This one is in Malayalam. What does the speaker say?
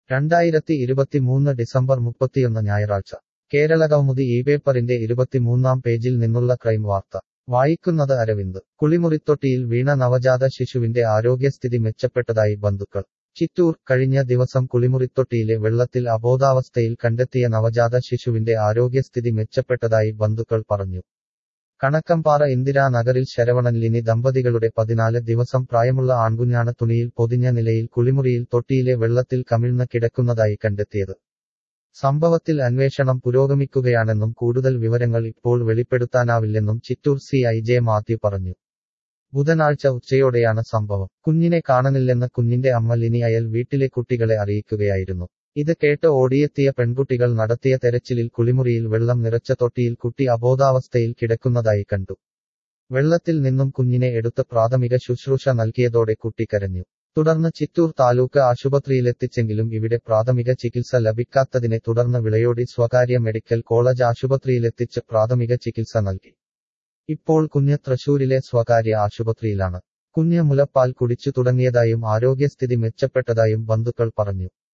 രണ്ടായിരത്തി ഇരുപത്തിമൂന്ന് ഡിസംബർ മുപ്പത്തിയൊന്ന് ഞായറാഴ്ച കേരള കൗമുദി ഈ പേപ്പറിന്റെ ഇരുപത്തിമൂന്നാം പേജിൽ നിന്നുള്ള ക്രൈം വാർത്ത വായിക്കുന്നത് അരവിന്ദ് കുളിമുറിത്തൊട്ടിയിൽ വീണ നവജാത ശിശുവിന്റെ ആരോഗ്യസ്ഥിതി മെച്ചപ്പെട്ടതായി ബന്ധുക്കൾ ചിറ്റൂർ കഴിഞ്ഞ ദിവസം കുളിമുറിത്തൊട്ടിയിലെ വെള്ളത്തിൽ അബോധാവസ്ഥയിൽ കണ്ടെത്തിയ നവജാത ശിശുവിന്റെ ആരോഗ്യസ്ഥിതി മെച്ചപ്പെട്ടതായി ബന്ധുക്കൾ പറഞ്ഞു കണക്കംപാറ ഇന്ദിരാനഗറിൽ ശരവണൻ ലിനി ദമ്പതികളുടെ പതിനാല് ദിവസം പ്രായമുള്ള ആൺകുഞ്ഞാണ് തുണിയിൽ പൊതിഞ്ഞ നിലയിൽ കുളിമുറിയിൽ തൊട്ടിയിലെ വെള്ളത്തിൽ കമിഴ്ന്ന് കിടക്കുന്നതായി കണ്ടെത്തിയത് സംഭവത്തിൽ അന്വേഷണം പുരോഗമിക്കുകയാണെന്നും കൂടുതൽ വിവരങ്ങൾ ഇപ്പോൾ വെളിപ്പെടുത്താനാവില്ലെന്നും Chittur C I J Mathew പറഞ്ഞു ബുധനാഴ്ച ഉച്ചയോടെയാണ് സംഭവം കുഞ്ഞിനെ കാണുന്നില്ലെന്ന് കുഞ്ഞിന്റെ അമ്മ ലിനി അയൽ വീട്ടിലെ കുട്ടികളെ അറിയിക്കുകയായിരുന്നു ഇത് കേട്ട് ഓടിയെത്തിയ പെൺകുട്ടികൾ നടത്തിയ തെരച്ചിലിൽ കുളിമുറിയിൽ വെള്ളം നിറച്ച തൊട്ടിയിൽ കുട്ടി അബോധാവസ്ഥയിൽ കിടക്കുന്നതായി കണ്ടു വെള്ളത്തിൽ നിന്നും കുഞ്ഞിനെ എടുത്ത് പ്രാഥമിക ശുശ്രൂഷ നൽകിയതോടെ കുട്ടി കരഞ്ഞു തുടർന്ന് ചിറ്റൂർ താലൂക്ക് ആശുപത്രിയിലെത്തിച്ചെങ്കിലും ഇവിടെ പ്രാഥമിക ചികിത്സ ലഭിക്കാത്തതിനെ തുടർന്ന് വിളയോടി സ്വകാര്യ മെഡിക്കൽ കോളേജ് ആശുപത്രിയിലെത്തിച്ച് പ്രാഥമിക ചികിത്സ നൽകി ഇപ്പോൾ കുഞ്ഞ് തൃശൂരിലെ സ്വകാര്യ ആശുപത്രിയിലാണ് കുഞ്ഞ് മുലപ്പാൽ കുടിച്ചു തുടങ്ങിയതായും ആരോഗ്യസ്ഥിതി മെച്ചപ്പെട്ടതായും ബന്ധുക്കൾ പറഞ്ഞു